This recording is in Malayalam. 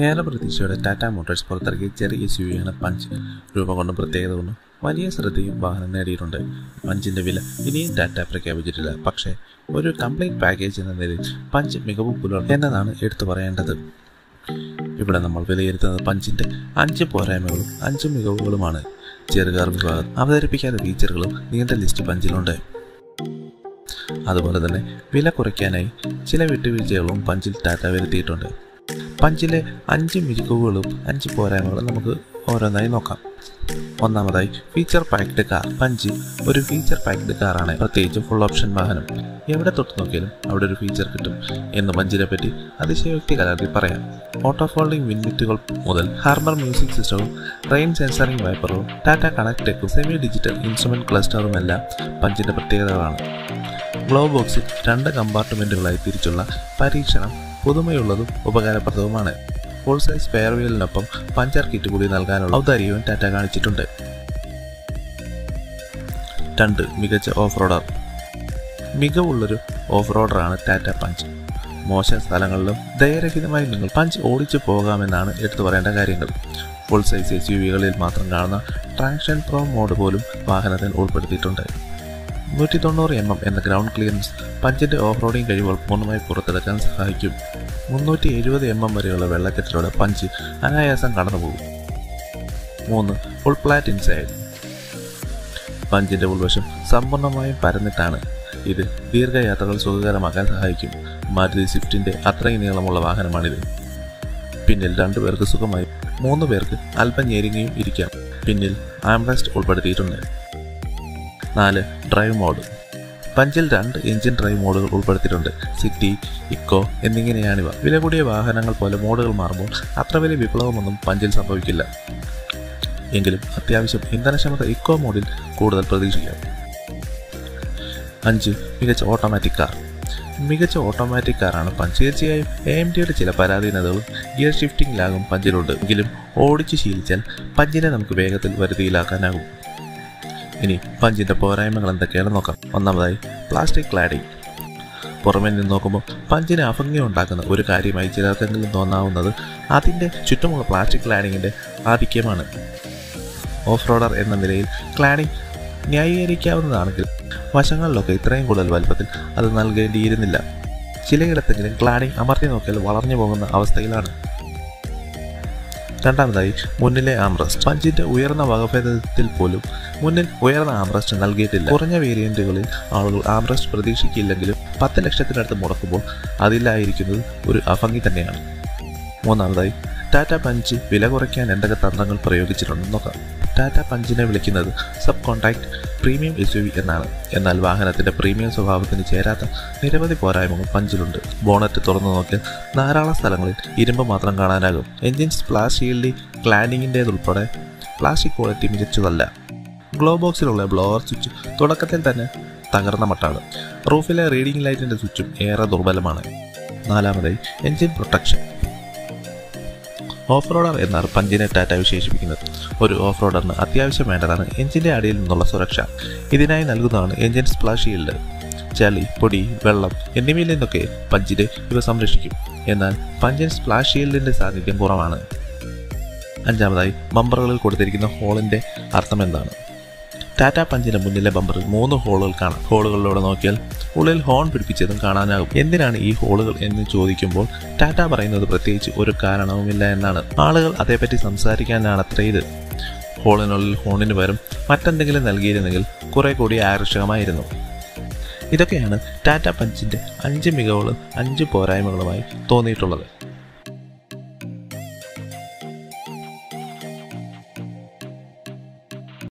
ഏറെ പ്രതീക്ഷയോടെ ടാറ്റ മോട്ടോഴ്സ് പുറത്തിറക്കിയ ചെറിയ എസ് യു വിയാണ് പഞ്ച് രൂപം കൊണ്ടും പ്രത്യേകത കൊണ്ടും വലിയ ശ്രദ്ധയും വാഹനം നേടിയിട്ടുണ്ട് പഞ്ചിന്റെ വില ഇനിയും ടാറ്റ പ്രഖ്യാപിച്ചിട്ടില്ല പക്ഷേ ഒരു കംപ്ലീറ്റ് പാക്കേജ് എന്ന നിലയിൽ പഞ്ച് മികവ് പുലർത്തും എന്നതാണ് എടുത്തു പറയേണ്ടത് ഇവിടെ നമ്മൾ വിലയിരുത്തുന്നത് പഞ്ചിന്റെ അഞ്ച് പോരായ്മകളും അഞ്ച് മികവുകളുമാണ് ചെറുകാർ വിഭാഗം അവതരിപ്പിക്കാത്ത ഫീച്ചറുകളും നീണ്ട ലിസ്റ്റ് പഞ്ചിലുണ്ട് അതുപോലെ തന്നെ വില കുറയ്ക്കാനായി ചില വിട്ടുവീഴ്ചകളും പഞ്ചിൽ ടാറ്റ വരുത്തിയിട്ടുണ്ട് പഞ്ചിലെ അഞ്ച് മികവുകളും അഞ്ച് പോരായ്മകളും നമുക്ക് ഓരോന്നായി നോക്കാം ഒന്നാമതായി ഫീച്ചർ പാക്ഡ് കാർ പഞ്ച് ഒരു ഫീച്ചർ പാക്ഡ് കാറാണ് പ്രത്യേകിച്ച് ഫുൾ ഓപ്ഷൻ വാഹനം എവിടെ തൊട്ട് നോക്കിയാലും അവിടെ ഒരു ഫീച്ചർ കിട്ടും എന്ന് പഞ്ചിനെ പറ്റി അതിശയോക്തി കലർത്തി പറയാം ഓട്ടോ ഫോൾഡിംഗ് വിൻമിറ്റുകൾ മുതൽ ഹാർബർ മ്യൂസിക് സിസ്റ്റവും റെയിൻ സെൻസറിംഗ് വൈപ്പറും ടാറ്റ കണക്ട് ടെക്കും സെമി ഡിജിറ്റൽ ഇൻസ്ട്രുമെന്റ് ക്ലസ്റ്ററും എല്ലാം പഞ്ചിന്റെ പ്രത്യേകതകളാണ് ഗ്ലോ ബോക്സിൽ രണ്ട് കമ്പാർട്ട്മെന്റുകളായി തിരിച്ചുള്ള പരീക്ഷണം പുതുമയുള്ളതും ഉപകാരപ്രദവുമാണ് ഫുൾ സൈസ് സ്പെയർ വീലിനൊപ്പം പഞ്ചർ കിറ്റ് കൂടി നൽകാനുള്ള ഔദാര്യവും ടാറ്റ കാണിച്ചിട്ടുണ്ട് രണ്ട് മികച്ച ഓഫ് റോഡർ മികവുള്ളൊരു ഓഫ് റോഡറാണ് ടാറ്റ പഞ്ച് മോശം സ്ഥലങ്ങളിലും ദയരഹിതമായി നിങ്ങൾ പഞ്ച് ഓടിച്ചു പോകാമെന്നാണ് എടുത്തു പറയേണ്ട കാര്യങ്ങൾ ഫുൾ സൈസ് എസ് യു വികളിൽ മാത്രം കാണുന്ന ട്രാക്ഷൻ പ്രോ മോഡ് പോലും വാഹനത്തിൽ ഉൾപ്പെടുത്തിയിട്ടുണ്ട് നൂറ്റി തൊണ്ണൂറ് എം എം എന്ന ഗ്രൗണ്ട് ക്ലിയറൻസ് പഞ്ചിന്റെ ഓഫ് റോഡിംഗ് കഴിവുകൾ പൂർണ്ണമായി പുറത്തെടുക്കാൻ സഹായിക്കും മുന്നൂറ്റി എഴുപത് എം എം വരെയുള്ള വെള്ളക്കെട്ടിലൂടെ പഞ്ച് അനായാസം കടന്നുപോകും മൂന്ന് ഫുൾ പ്ലാറ്റ് ഇൻസൈഡ് പഞ്ചിന്റെ ഉൾവശം സമ്പൂർണ്ണമായും പരന്നിട്ടാണ് ഇത് ദീർഘയാത്രകൾ സുഖകരമാക്കാൻ സഹായിക്കും മാരുതി സ്വിഫ്റ്റിന്റെ അത്രയും നീളമുള്ള വാഹനമാണിത് പിന്നിൽ രണ്ടു പേർക്ക് സുഖമായി മൂന്ന് പേർക്ക് അല്പം ഞെരുങ്ങിയും ഇരിക്കാം പിന്നിൽ ആംബ്രസ്റ്റ് ഉൾപ്പെടുത്തിയിട്ടുണ്ട് നാല് ഡ്രൈവ് മോഡ് പഞ്ചിൽ രണ്ട് എഞ്ചിൻ ഡ്രൈവ് മോഡുകൾ ഉൾപ്പെടുത്തിയിട്ടുണ്ട് സിറ്റി ഇക്കോ എന്നിങ്ങനെയാണിവ വില കൂടിയ വാഹനങ്ങൾ പോലെ മോഡുകൾ മാറുമ്പോൾ അത്ര വലിയ വിപ്ലവമൊന്നും പഞ്ചിൽ സംഭവിക്കില്ല എങ്കിലും അത്യാവശ്യം ഇന്ധനക്ഷമത ഇക്കോ മോഡിൽ കൂടുതൽ പ്രതീക്ഷിക്കാം അഞ്ച് മികച്ച ഓട്ടോമാറ്റിക് കാർ മികച്ച ഓട്ടോമാറ്റിക് കാറാണ് പഞ്ച് തീർച്ചയായും എ എം ടിയുടെ ചില പരാധീനതകളും ഗിയർ ഷിഫ്റ്റിംഗ് ലാഗും പഞ്ചിലുണ്ട് എങ്കിലും ഓടിച്ച് ശീലിച്ചാൽ പഞ്ചിനെ നമുക്ക് വേഗത്തിൽ വരുതിയിലാക്കാനാകും ഇനി പഞ്ചിന്റെ പോരായ്മകൾ എന്തൊക്കെയാണെന്ന് നോക്കാം ഒന്നാമതായി പ്ലാസ്റ്റിക് ക്ലാഡിംഗ് പുറമേ നിന്ന് നോക്കുമ്പോൾ പഞ്ചിന് അഭംഗി ഉണ്ടാക്കുന്ന ഒരു കാര്യമായി ചിലർക്കെങ്കിലും തോന്നാവുന്നത് അതിൻ്റെ ചുറ്റുമുള്ള പ്ലാസ്റ്റിക് ക്ലാഡിങ്ങിൻ്റെ ആധിക്യമാണ് ഓഫ് റോഡർ എന്ന നിലയിൽ ക്ലാഡിംഗ് ന്യായീകരിക്കാവുന്നതാണെങ്കിൽ വശങ്ങളിലൊക്കെ ഇത്രയും കൂടുതൽ വലുപ്പത്തിൽ അത് നൽകേണ്ടിയിരുന്നില്ല ചിലയിടത്തെങ്കിലും ക്ലാഡിംഗ് അമർത്തി നോക്കിയാൽ വളർന്നു പോകുന്ന അവസ്ഥയിലാണ് രണ്ടാമതായി മുന്നിലെ ആംറസ്റ്റ് പഞ്ചിന്റെ ഉയർന്ന വകഭേദത്തിൽ പോലും മുന്നിൽ ഉയർന്ന ആംറസ്റ്റ് നൽകിയിട്ടില്ല കുറഞ്ഞ വേരിയന്റുകളിൽ ആളുകൾ ആംറസ്റ്റ് പ്രതീക്ഷിക്കില്ലെങ്കിലും പത്ത് ലക്ഷത്തിനടുത്ത് മുടക്കുമ്പോൾ അതിലായിരിക്കുന്നത് ഒരു അഭംഗി തന്നെയാണ് മൂന്നാമതായി ടാറ്റ പഞ്ച് വില കുറയ്ക്കാൻ എന്തൊക്കെ തന്ത്രങ്ങൾ പ്രയോഗിച്ചിട്ടുണ്ടെന്ന് നോക്കാം ടാറ്റ പഞ്ചിനെ വിളിക്കുന്നത് sub compact premium S U V എന്നാണ് എന്നാൽ വാഹനത്തിന്റെ പ്രീമിയം സ്വഭാവത്തിന് ചേരാത്ത നിരവധി പോരായ്മകൾ പഞ്ചിലുണ്ട് ബോണറ്റ് തുറന്നു നോക്കിയാൽ ധാരാളം സ്ഥലങ്ങളിൽ ഇരുമ്പ് മാത്രം കാണാനാകും എഞ്ചിൻ സ്പ്ലാഷ് ഷീൽഡി ക്ലാഡിങ്ങിൻ്റേതുൾപ്പെടെ പ്ലാസ്റ്റിക് ക്വാളിറ്റി മികച്ചതല്ല ഗ്ലോ ബോക്സിലുള്ള ബ്ലോവർ സ്വിച്ച് തുടക്കത്തിൽ തന്നെ തകർന്ന മട്ടാണ് റൂഫിലെ റീഡിംഗ് ലൈറ്റിന്റെ സ്വിച്ചും ഏറെ ദുർബലമാണ് നാലാമതായി എഞ്ചിൻ പ്രൊട്ടക്ഷൻ ഓഫ് റോഡർ എന്നാണ് പഞ്ചിനെ ടാറ്റ വിശേഷിപ്പിക്കുന്നത് ഒരു ഓഫ് റോഡറിന് അത്യാവശ്യം വേണ്ടതാണ് എഞ്ചിന്റെ അടിയിൽ നിന്നുള്ള സുരക്ഷ ഇതിനായി നൽകുന്നതാണ് എഞ്ചിൻ സ്പ്ലാഷ് ഷീൽഡ് ചളി പൊടി വെള്ളം എന്നിവയിൽ നിന്നൊക്കെ പഞ്ചിനെ ഇവ സംരക്ഷിക്കും എന്നാൽ പഞ്ചിൻ സ്പ്ലാഷ് ഷീൽഡിന്റെ സാന്നിധ്യം കുറവാണ് അഞ്ചാമതായി ബമ്പറുകളിൽ കൊടുത്തിരിക്കുന്ന ഹോളിന്റെ അർത്ഥം എന്താണ് ടാറ്റ പഞ്ചിന്റെ മുന്നിലെ ബമ്പറിൽ മൂന്ന് ഹോളുകൾ കാണാം ഹോളുകളിലൂടെ നോക്കിയാൽ ഉള്ളിൽ ഹോൺ പിടിപ്പിച്ചതും കാണാനാകും എന്തിനാണ് ഈ ഹോളുകൾ എന്ന് ചോദിക്കുമ്പോൾ ടാറ്റ പറയുന്നത് പ്രത്യേകിച്ച് ഒരു കാരണവുമില്ല എന്നാണ് ആളുകൾ അതേപ്പറ്റി സംസാരിക്കാനാണ് അത്ര ഇത് ഹോളിനുള്ളിൽ ഹോണിന് പകരം മറ്റെന്തെങ്കിലും നൽകിയിരുന്നെങ്കിൽ കുറെ കൂടി ആകർഷകമായിരുന്നു ഇതൊക്കെയാണ് ടാറ്റ പഞ്ചിന്റെ അഞ്ച് മികവുകളും അഞ്ച് പോരായ്മകളുമായി തോന്നിയിട്ടുള്ളത്